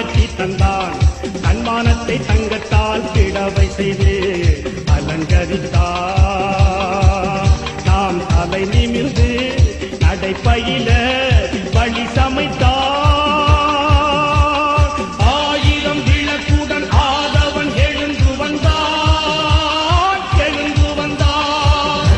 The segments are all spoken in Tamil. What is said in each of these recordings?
வெட்டி தந்தான் தன்மானத்தை தங்கத்தால் கிடவை செய்து அலங்கரித்தான் நாம் தலை நிமிர்ந்து நடைப்பயில வழி சமைத்தான் ஆயிரம் விளக்குடன் ஆதவன் எழுந்து வந்தான் எழுந்து வந்தான்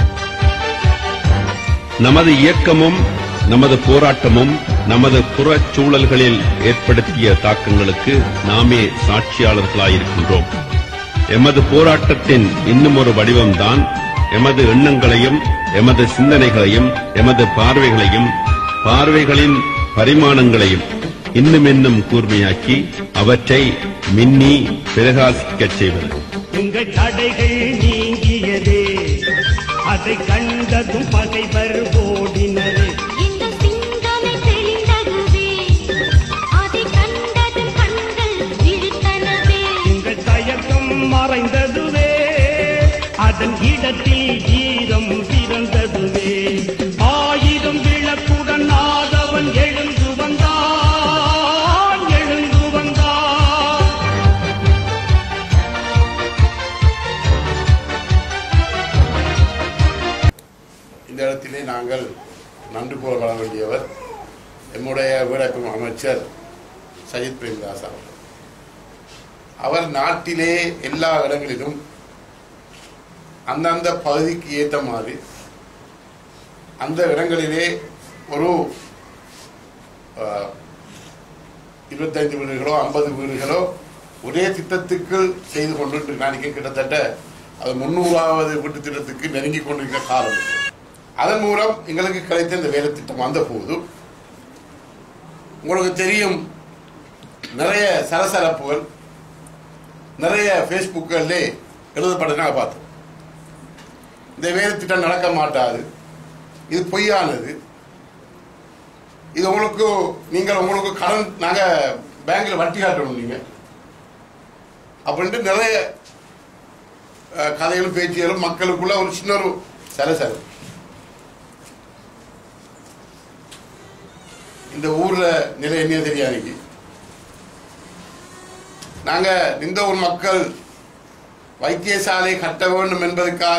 நமது இயக்கமும் நமது போராட்டமும் நமது புறச் சூழல்களில் ஏற்படுத்திய தாக்கங்களுக்கு நாமே சாட்சியாளர்களாயிருக்கின்றோம் எமது போராட்டத்தின் இன்னும் ஒரு வடிவம்தான் எமது எண்ணங்களையும் எமது சிந்தனைகளையும் எமது பார்வைகளையும் பார்வைகளின் பரிமாணங்களையும் இன்னும் இன்னும் கூர்மையாக்கி அவற்றை மின்னி பிரகாசிக்கச் செய்வது உங்கள் தடைகள் நீங்கியதே அதை கண்டதும் பகைவர் ஓடினரே இந்த சிந்தனை தெளிந்ததுவே அதை கண்டதும் கண்கள் விழித்தனவே உங்கள் தயக்கம் மறைந்ததுவே அதன் இடத்தில் ஈரம் பிறந்ததுவே ஆயிரம் விளக்குடன் ஆதவன் எழுந்து வந்தான் எழுந்து வந்தான் இந்த இடத்திலே நாங்கள் நன்றி கூற வர வேண்டியவர் எம்முடைய வீடமைப்பு அமைச்சர் சஜித் பிரேமதாஸ் அவர்கள் அவர் நாட்டிலே எல்லா இடங்களிலும் அந்தந்த பகுதிக்கு ஏற்ற மாதிரி அந்த இடங்களிலே ஒரு அஹ், இருபத்தைந்து வீடுகளோ ஐம்பது வீடுகளோ ஒரே திட்டத்துக்கு செய்து கொண்டு நாளைக்கு கிட்டத்தட்ட அது முன்னூறாவது வீட்டு திட்டத்துக்கு நெருங்கி கொண்டிருக்கிற காலம் இது. அதன் மூலம் எங்களுக்கு கிடைத்த இந்த வேலை திட்டம் வந்த போது உங்களுக்கு தெரியும் நிறைய சலசலப்புகள் நிறைய ஃபேஸ்புக்கில் எழுதப்பட்டது நாங்கள் பார்த்தோம் இந்த வேலை திட்டம் நடக்க மாட்டாது இது பொய்யானது இது உங்களுக்கு நீங்கள் உங்களுக்கு கடன் நாங்கள் பேங்க்ல வட்டி காட்டணும் நீங்க அப்படின்ட்டு நிறைய அஹ், கதைகளும் பேச்சுகளும் மக்களுக்குள்ள ஒரு சின்ன ஒரு சலசலம் இந்த ஊர்ல நிலை என்ன தெரியாது நாங்க இந்த ஊர் மக்கள் வைத்தியசாலை கட்ட வேண்டும் என்பதற்காக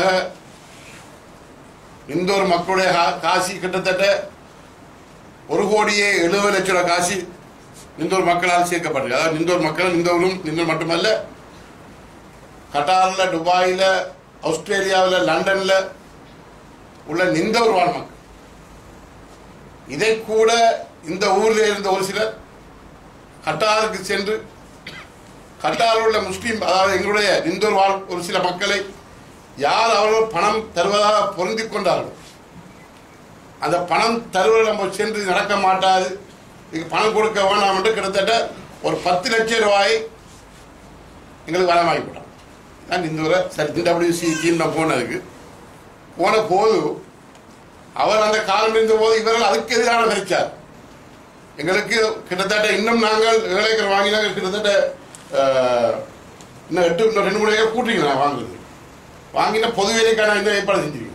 இந்த ஒரு மக்களுடைய கா- காசி கிட்டத்தட்ட ஒரு கோடியே எழுபது லட்சம் ரூபாய் காசி நிந்தோர் மக்களால் சேர்க்கப்பட்டது அதாவது நிந்தோர் மக்கள் நிந்தோரும் நிந்தோர் மட்டுமல்ல கட்டாரில் துபாயில் ஆஸ்திரேலியாவில் லண்டன்ல உள்ள நிந்தோர் வாழ் மக்கள் இதை கூட இந்த ஊரில் இருந்த ஒரு சிலர் கட்டாருக்கு சென்று கட்டாரில் உள்ள முஸ்லீம் அதாவது எங்களுடைய நிந்தோர் வாழ் ஒரு சில மக்களை யார் அவர்கள் பணம் தருவதாக பொருந்திக் கொண்டார்கள் அந்த பணம் தருவதை நம்ம சென்று நடக்க மாட்டாது இதுக்கு பணம் கொடுக்க வேண்டாம் என்று கிட்டத்தட்ட ஒரு பத்து லட்சம் ரூபாய் எங்களுக்கு வரமாகி போட்டான் நான் இந்த ஊரை சரி டிடபிள்யூசி நான் போனதுக்கு போன போது அவர் அந்த காலம் இருந்த போது இவர்கள் அதுக்கு எதிரான நினைச்சார் எங்களுக்கு கிட்டத்தட்ட இன்னும் நாங்கள் ஏழைகள் வாங்கினாங்க கிட்டத்தட்ட அஹ், இன்னும் எட்டு இன்னும் ரெண்டு மூணு ஏக்கர் கூட்டிங்க நான் வாங்குறது வாங்கின பொது வேலைக்கான இந்த ஏற்பாடு செஞ்சிருக்கலாம்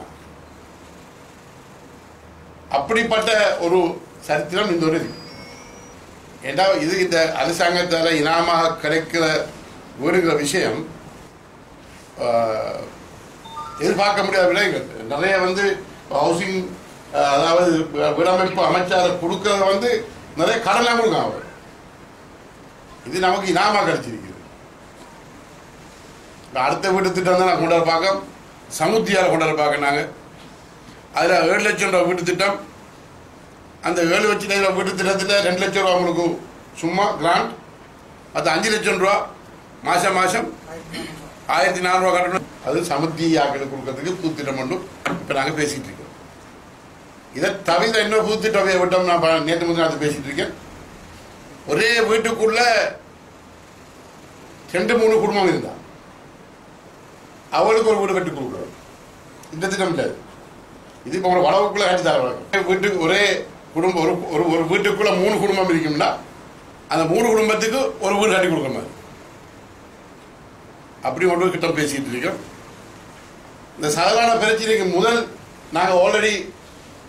அப்படிப்பட்ட ஒரு சரித்திரம் இந்த ஒரு இது ஏண்டா இது இந்த அரசாங்கத்தால் இனாமாக கிடைக்கிற வீடுங்கிற விஷயம் ஆஹ், எதிர்பார்க்க முடியாத விலைகள் நிறைய வந்து ஹவுசிங் அதாவது வீடமைப்பு அமைச்சார் கொடுக்கறத வந்து நிறைய கடன்லாம் கொடுக்காங்க அவர் இது நமக்கு இனாமா கிடைச்சிருக்குது இப்ப அடுத்த வீட்டு திட்டம் தான் நான் கொண்டாட பார்க்க சமுத்தியால கொண்டாட பார்க்க நாங்கள் அதில் ஏழு லட்சம் ரூபா வீட்டு திட்டம் அந்த ஏழு லட்சம் ரூபா வீட்டு திட்டத்தில் ரெண்டு லட்சம் ரூபா உங்களுக்கு சும்மா கிராண்ட் அது அஞ்சு லட்சம் ரூபா மாசம் மாசம் ஆயிரத்தி நானூறுவா கட்டணும் அது சமுத்தி ஆக்களுக்கு கொடுக்கறதுக்கு புது திட்டம் ஒன்றும் இப்போ நாங்கள் பேசிட்டு இருக்கோம் இதை தவிர இன்னொரு புது திட்டம் விட்டோம் நான் ப- நேற்று முதல் அது பேசிட்டு இருக்கேன் ஒரே வீட்டுக்குள்ள ரெண்டு மூணு குடும்பம் இருந்தா அவளுக்கு ஒரு வீடு கட்டி கொடுக்குறோம் இந்த திட்டம் இல்லை இது இப்போ ஒரு வளவுக்குள்ள கட்டி தர வழக்கம் வீட்டுக்கு ஒரே குடும்பம் ஒரு ஒரு ஒரு வீட்டுக்குள்ள மூணு குடும்பம் இருக்கும்னா அந்த மூணு குடும்பத்துக்கு ஒரு வீடு கட்டி கொடுக்குற மாதிரி அப்படி ஒன்று கிட்ட பேசிட்டு இருக்கோம் இந்த சாதாரண பிரச்சனைக்கு முதல் நாங்கள் ஆல்ரெடி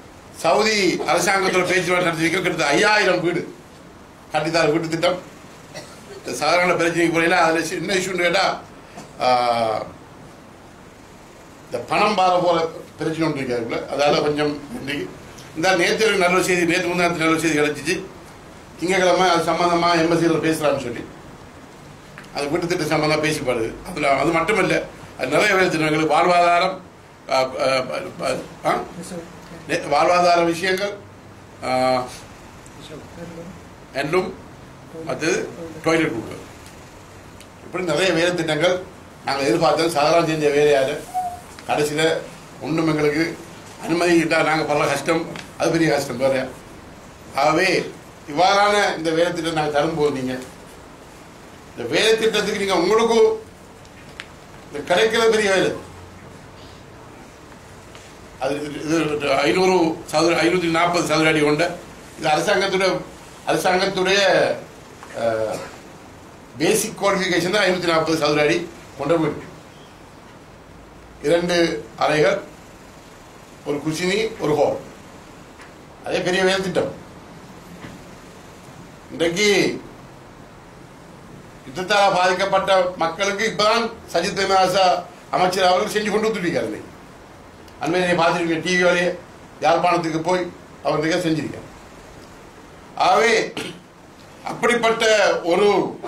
சவுதி அரசாங்கத்தோட பேச்சுவார்த்தை நடத்திருக்கோம் கிட்டத்தட்ட ஐயாயிரம் வீடு கட்டித்தார வீட்டு திட்டம் இந்த சாதாரண பிரச்சனைக்கு போனீங்கன்னா அதில் என்ன இஷ்யூன்னு கேட்டால் இந்த பணம் பார போல பிரச்சனை ஒன்று இருக்காருல்ல அதால கொஞ்சம் இன்னைக்கு இந்த நேற்று ஒரு நல்ல செய்தி நேற்று முந்தானத்து நல்ல செய்தி கிடைச்சிச்சு திங்கக்கிழமை அது சம்பந்தமாக எம்எஸ்சியில் பேசலாம்னு சொல்லி அது வீட்டு திட்ட சம்பந்தமாக பேசிப்பாடு அதில் அது மட்டும் இல்லை அது நிறைய வேலை திட்டங்களுக்கு வாழ்வாதாரம் ஆ, ஆ, ஆ, ஆ? நெ- வாழ்வாதார விஷயங்கள் ஆ, என்றும் அடுத்தது டாய்லெட் கொடுக்குறது இப்படி நிறைய வேலை திட்டங்கள் நாங்கள் எதிர்பார்த்தோம் சாதாரண செஞ்ச வேலையால் கடைசியில் ஒன்றும் எங்களுக்கு அனுமதி இல்லால் நாங்கள் பல கஷ்டம் அது பெரிய கஷ்டம் வேற ஆகவே இவ்வாறான இந்த வேலை திட்டம் நாங்கள் தரும்போது நீங்கள் இந்த வேலை திட்டத்துக்கு நீங்கள் உங்களுக்கும் இந்த கிடைக்கிற பெரிய வேலை அது இது ஐநூறு சதுர ஐநூற்றி நாற்பது சதுர அடி கொண்ட இது அரசாங்கத்துடைய அரசாங்கத்துடைய பேசிக் குவாலிஃபிகேஷன் தான் ஐநூற்றி நாற்பது சதுர அடி கொண்ட வீடு இரண்டு அறைகள் ஒரு குசினி ஒரு ஹால் அதே பெரிய வேலை திட்டம் இன்றைக்கு யுத்தத்தால் பாதிக்கப்பட்ட மக்களுக்கு இப்பதான் சஜித் பிரேமதாசா அமைச்சர் அவர்கள் செஞ்சு கொண்டு வந்துருக்காரு இன்னைக்கு அண்மையை நீங்க பார்த்துருக்கீங்க டிவியோலே யாழ்ப்பாணத்துக்கு போய் அவர் நிகழ்ச்சி செஞ்சிருக்கார் ஆகவே அப்படிப்பட்ட ஒரு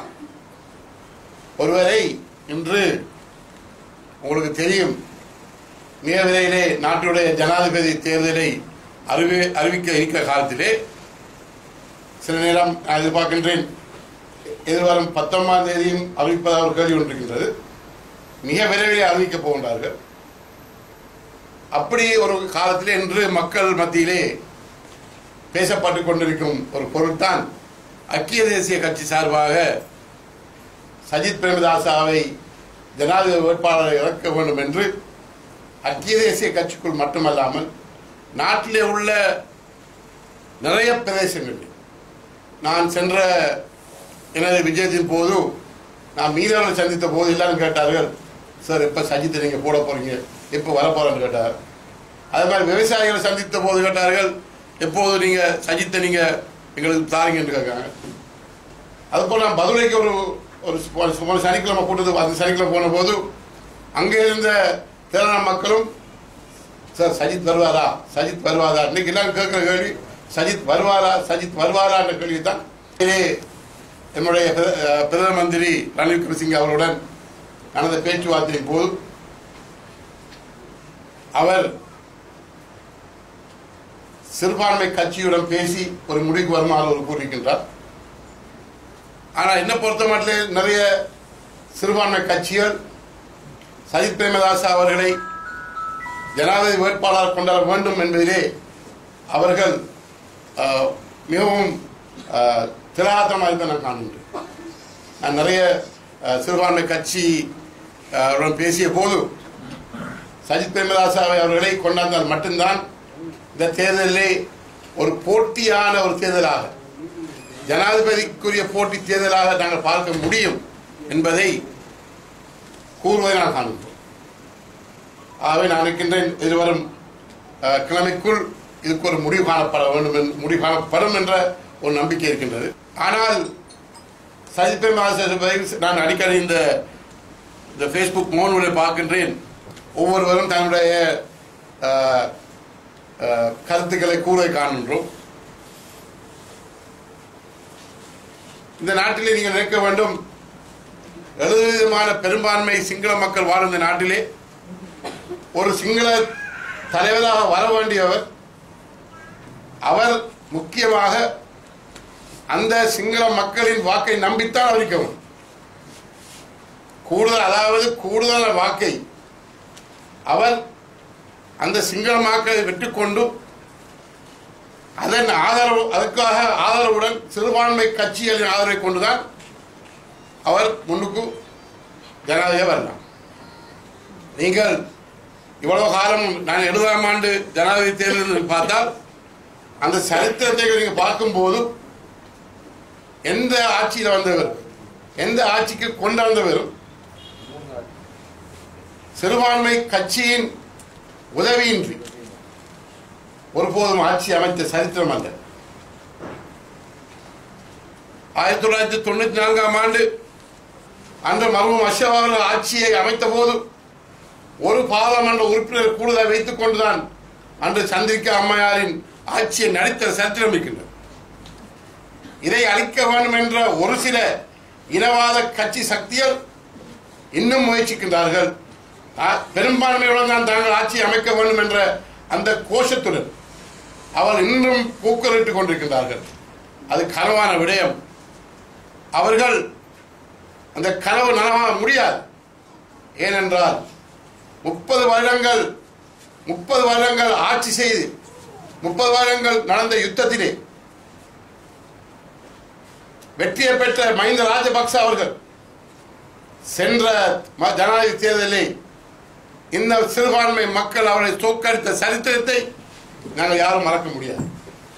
ஒருவரை இன்று உங்களுக்கு தெரியும் மிக விரைவிலே நாட்டுடைய ஜனாதிபதி தேர்தலை அறிவி அறிவிக்க இருக்கிற காலத்திலே சில நேரம் நான் எதிர்பார்க்கின்றேன் எதிர்வரும் பத்தொன்பதாம் தேதியும் அறிவிப்பதாக ஒரு கேள்வி ஒன்றிருக்கின்றது மிக விரைவிலே அறிவிக்கப் போகின்றார்கள் அப்படி ஒரு காலத்திலே இன்று மக்கள் மத்தியிலே பேசப்பட்டு கொண்டிருக்கும் ஒரு பொருள்தான் ஐக்கிய தேசிய கட்சி சார்பாக சஜித் பிரேமதாசாவை ஜனாதிபதி வேட்பாளரை இறக்க வேண்டும் என்று ஐக்கிய தேசிய கட்சிக்குள் மட்டுமல்லாமல் நாட்டிலே உள்ள நிறைய பிரதேசங்களில் நான் சென்ற எனது விஜயத்தின் போது நான் மீனவர்களை சந்தித்த போது எல்லாரும் கேட்டார்கள் சார் எப்போ சஜித்தை நீங்கள் போட போறீங்க எப்போ வர போறேன்னு கேட்டார் அதே மாதிரி விவசாயிகளை சந்தித்த போது கேட்டார்கள் எப்போது நீங்கள் சஜித்தை நீங்கள் எங்களுக்கு தாரீங்க என்று கேட்காங்க அதுபோல் நான் மதுரைக்கு ஒரு ஒரு சு- ஒரு சனிக்கிழமை கூட்டத்துக்கு அந்த சனிக்கிழமை போன போது அங்கே இருந்த திரளான மக்களும் சார் சஜித் வருவாரா சஜித் வருவாரா இன்னைக்கு எல்லாரும் கேட்கிற கேள்வி சஜித் வருவாரா சஜித் வருவாரா என்ற கேள்வி தான் இதே என்னுடைய பிர- அஹ் பிரதம மந்திரி ரணில் விக்ரமசிங்கே அவருடன் நடந்த பேச்சுவார்த்தையின் போது அவர் சிறுபான்மை கட்சியுடன் பேசி ஒரு முடிவுக்கு வருமாறு அவர் கூறியிருக்கின்றார் ஆனால் என்ன பொறுத்த மட்டும் நிறைய சிறுபான்மை கட்சிகள் சஜித் பிரேமதாசா அவர்களை ஜனாதிபதி வேட்பாளர் கொண்டாட வேண்டும் என்பதிலே அவர்கள் ஆஹ், மிகவும் ஆஹ், திலாத்தமாக இருந்த நான் காண்கின்றேன் நான் நிறைய ஆஹ், சிறுபான்மை கட்சி ஆஹ், உடன் பேசிய போது சஜித் பிரேமதாசாவை அவர்களை கொண்டாந்தால் மட்டும்தான் இந்த தேர்தலிலே ஒரு போட்டியான ஒரு தேர்தலாக ஜனாதிபதிக்குரிய போட்டி தேர்தலாக நாங்கள் பார்க்க முடியும் என்பதை கூறுவதை நான் காண்கிறோம் ஆகவே நான் இருக்கின்றேன் எதிர்வரும் அஹ், கிழமைக்குள் இதுக்கு ஒரு முடிவு காணப்பட வேண்டும் என்று- முடிவு காணப்படும் என்ற ஒரு நம்பிக்கை இருக்கின்றது ஆனால் சஜித் பிரேமதாச நான் அடிக்கடி இந்த இந்த ஃபேஸ்புக் மோனுகளை பார்க்கின்றேன் ஒவ்வொருவரும் தன்னுடைய அஹ், அஹ், கருத்துக்களை கூற காண்கின்றோம் இந்த நாட்டிலே நீங்கள் நினைக்க வேண்டும் எழுபது விதமான பெரும்பான்மை சிங்கள மக்கள் வாழும் இந்த நாட்டிலே ஒரு சிங்கள தலைவராக வர வேண்டியவர் அவர் முக்கியமாக அந்த சிங்கள மக்களின் வாக்கை நம்பித்தான் அறிக்கவும் கூடுதல் அதாவது கூடுதல் வாக்கை அவர் அந்த சிங்கள மக்களை வெற்றிக்கொண்டு அதன் ஆதரவு அதற்காக ஆதரவுடன் சிறுபான்மை கட்சிகளின் ஆதரவை கொண்டுதான் அவர் முன்னுக்கு ஜனாதிபதியாக வரலாம் நீங்கள் இவ்வளவு காலம் நான் எழுபதாம் ஆண்டு ஜனாதிபதி தேர்தல் பார்த்தால் அந்த சரித்திரத்தை நீங்கள் பார்க்கும்போது எந்த ஆட்சியில் வந்தவர் எந்த ஆட்சிக்கு கொண்டாந்தவரும் சிறுபான்மை கட்சியின் உதவியின்றி ஒருபோதும் ஆட்சி அமைத்த சரித்திரம் அல்ல ஆயிரத்தி தொள்ளாயிரத்தி தொண்ணூத்தி நான்காம் ஆண்டு அன்று மருமம் அஷ்ரப் அவர்கள் ஆட்சியை அமைத்த போது ஒரு பாராளுமன்ற உறுப்பினர் கூடுதலை வைத்துக் கொண்டுதான் அன்று சந்திரிகா அம்மையாரின் ஆட்சியை நடித்த சரித்திரம் இருக்கின்றது இதை அளிக்க வேண்டும் என்ற ஒரு சில இனவாத கட்சி சக்திகள் இன்னும் முயற்சிக்கின்றார்கள் ஆ- பெரும்பான்மையுடன் தான் தாங்கள் ஆட்சி அமைக்க வேண்டும் என்ற அந்த கோஷத்துடன் அவர் இன்னும் கூக்குரலிட்டுக் கொண்டிருக்கின்றார்கள் அது கனவான விடயம் அவர்கள் அந்த கனவு நனவாக முடியாது ஏனென்றால் முப்பது வருடங்கள் முப்பது வருடங்கள் ஆட்சி செய்து முப்பது வருடங்கள் நடந்த யுத்தத்திலே வெற்றியை பெற்ற மஹிந்த ராஜபக்ச அவர்கள் சென்ற ம- ஜனாதிபதி தேர்தலில் இந்த சிறுபான்மை மக்கள் அவரை தோற்கடித்த சரித்திரத்தை நாங்கள் யாரும் மறக்க முடியாது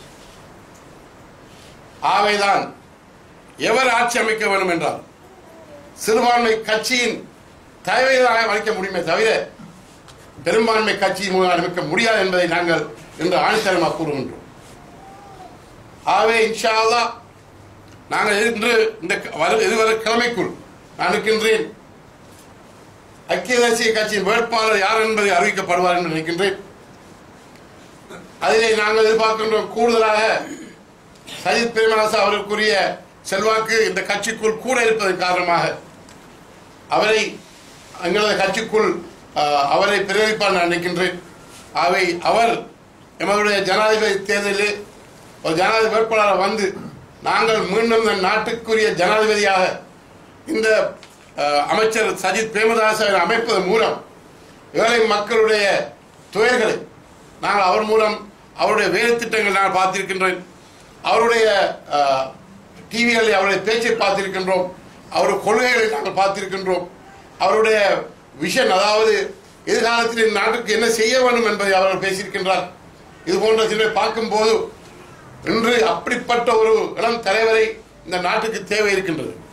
ஆவைதான் எவர் ஆட்சி அமைக்க வேண்டும் என்றால் சிறுபான்மை கட்சியின் தலைவராக அமைக்க முடியுமே தவிர பெரும்பான்மை கட்சியின் மூலம் அமைக்க முடியாது என்பதை நாங்கள் இன்று ஆணித்தரமாக கூறுகின்றோம் ஆகவே இன்ஷா அல்லாஹ் நாங்கள் இன்று இந்த வரு- இதுவரை கிழமைக்குள் நான் இருக்கின்றேன் ஐக்கிய தேசிய கட்சியின் வேட்பாளர் யார் என்பதை அறிவிக்கப்படுவார் என்று நினைக்கின்றேன் அதிலே நாங்கள் எதிர்பார்க்கின்றோம் கூடுதலாக சஜித் பிரேமதாசா அவருக்குரிய செல்வாக்கு இந்த கட்சிக்குள் கூட இருப்பதன் காரணமாக அவரை எங்களது கட்சிக்குள் ஆஹ், அவரை பிரேரிப்பார் நான் நினைக்கின்றேன் அவை அவர் எமதுடைய ஜனாதிபதி தேர்தலில் ஒரு ஜனாதிபதி வேட்பாளராக வந்து நாங்கள் மீண்டும் இந்த நாட்டுக்குரிய ஜனாதிபதியாக இந்த ஆஹ், அமைச்சர் சஜித் பிரேமதாசை அமைப்பதன் மூலம் ஏழை மக்களுடைய துயர்களை நாங்கள் அவர் மூலம் அவருடைய வேலை திட்டங்கள் நாங்கள் பார்த்திருக்கின்றோம் அவருடைய டிவிகளில் அவருடைய பேச்சை பார்த்திருக்கின்றோம் அவருடைய கொள்கைகளை நாங்கள் பார்த்திருக்கின்றோம் அவருடைய விஷன் அதாவது எதிர்காலத்தில் இந்த நாட்டுக்கு என்ன செய்ய வேண்டும் என்பதை அவர்கள் பேசியிருக்கின்றார் இது போன்ற சிலரை பார்க்கும்போது இன்று அப்படிப்பட்ட ஒரு இளம் தலைவரை இந்த நாட்டுக்கு தேவை இருக்கின்றது